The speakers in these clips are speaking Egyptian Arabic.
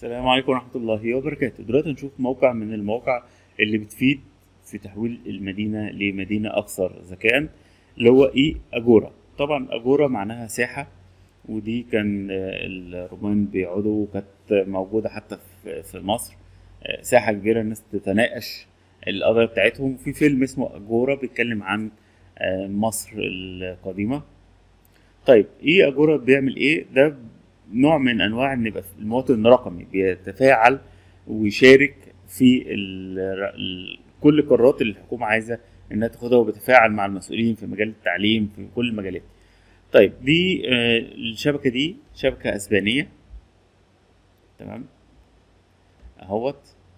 السلام عليكم ورحمة الله وبركاته دلوقتي هنشوف موقع من المواقع اللي بتفيد في تحويل المدينة لمدينة أكثر ذكاء اللي هو إيه أجورا طبعا أجورا معناها ساحة ودي كان آه، الرومان بيقعدوا وكانت موجودة حتى في- في مصر آه، ساحة كبيرة الناس تتناقش القضايا بتاعتهم في فيلم اسمه أجورا بيتكلم عن آه، مصر القديمة طيب ايه اجورا بيعمل ايه ده نوع من انواع ان يبقى المواطن رقمي بيتفاعل ويشارك في ال ال كل القرارات اللي الحكومه عايزه انها تاخدها وبيتفاعل مع المسؤولين في مجال التعليم في كل المجالات طيب دي آه، الشبكه دي شبكه اسبانيه تمام اهوت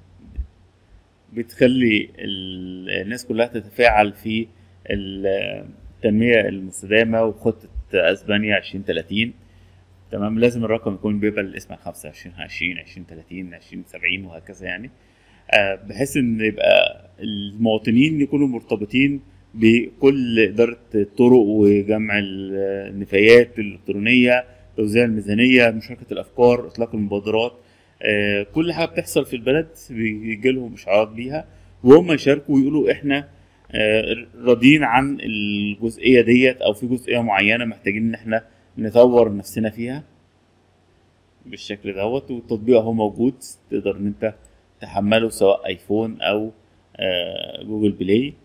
بتخلي ال- الناس كلها تتفاعل في التنمية المستدامة وخطة أسبانيا 2030 تمام لازم الرقم يكون بيبقى الاسم 25 20 20 30 20 70 وهكذا يعني آه، بحيث ان يبقى المواطنين يكونوا مرتبطين بكل إدارة الطرق وجمع النفايات الإلكترونية توزيع الميزانية مشاركة الأفكار إطلاق المبادرات آه، كل حاجة بتحصل في البلد بيجي لهم إشعارات بيها وهم يشاركوا ويقولوا إحنا آه، راضيين عن الجزئية ديت أو في جزئية معينة محتاجين إن إحنا نطور نفسنا فيها بالشكل دوت والتطبيق اهو موجود تقدر ان انت تحمله سواء ايفون او آه، جوجل بلاي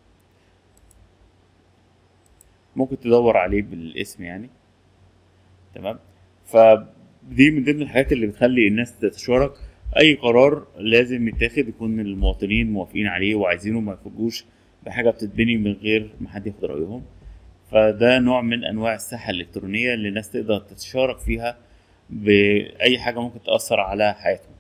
ممكن تدور عليه بالاسم يعني تمام فدي من ضمن الحاجات اللي بتخلي الناس تتشارك اي قرار لازم يتاخد يكون المواطنين موافقين عليه وعايزينه ما يفوجوش بحاجه بتتبني من غير ما حد ياخد رايهم فده نوع من انواع الساحه الالكترونيه اللي الناس تقدر تتشارك فيها باي حاجه ممكن تاثر على حياتهم